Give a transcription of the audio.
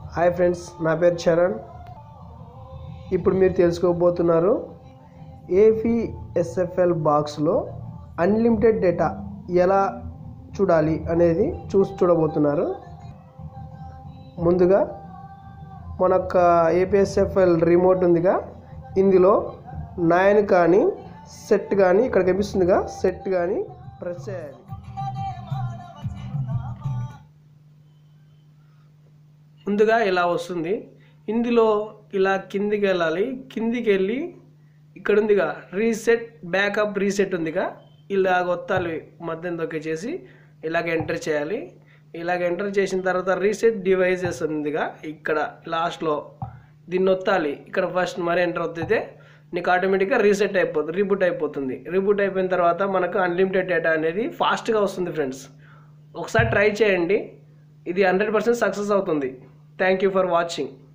hi friends నా పేరు చరణ్ ఇప్పుడు మీరు తెలుసుకోబోతున్నారు ఏపీఎస్ఎఫ్ఎల్ బాక్స్లో అన్లిమిటెడ్ డేటా ఎలా చూడాలి అనేది చూసి చూడబోతున్నారు ముందుగా మన యొక్క ఏపీఎస్ఎఫ్ఎల్ రిమోట్ ఉందిగా ఇందులో నైన్ కానీ సెట్ కానీ ఇక్కడ కనిపిస్తుందిగా సెట్ కానీ ప్రెస్ చేయాలి ముందుగా ఇలా వస్తుంది ఇందులో ఇలా కిందికి వెళ్ళాలి కిందికి వెళ్ళి ఇక్కడ ఉందిగా రీసెట్ బ్యాకప్ రీసెట్ ఉందిగా ఇలాగ ఒత్తాలి మధ్యం చేసి ఇలాగ ఎంటర్ చేయాలి ఇలాగ ఎంటర్ చేసిన తర్వాత రీసెట్ డివైజెస్ ఉందిగా ఇక్కడ లాస్ట్లో దీన్ని ఒత్తాలి ఇక్కడ ఫస్ట్ మరి ఎంటర్ వత్తితే నీకు ఆటోమేటిక్గా రీసెట్ అయిపోతుంది రీబూట్ అయిపోతుంది రీబూట్ అయిపోయిన తర్వాత మనకు అన్లిమిటెడ్ డేటా అనేది ఫాస్ట్గా వస్తుంది ఫ్రెండ్స్ ఒకసారి ట్రై చేయండి ఇది హండ్రెడ్ పర్సెంట్ సక్సెస్ అవుతుంది థ్యాంక్ యూ ఫర్ వాచింగ్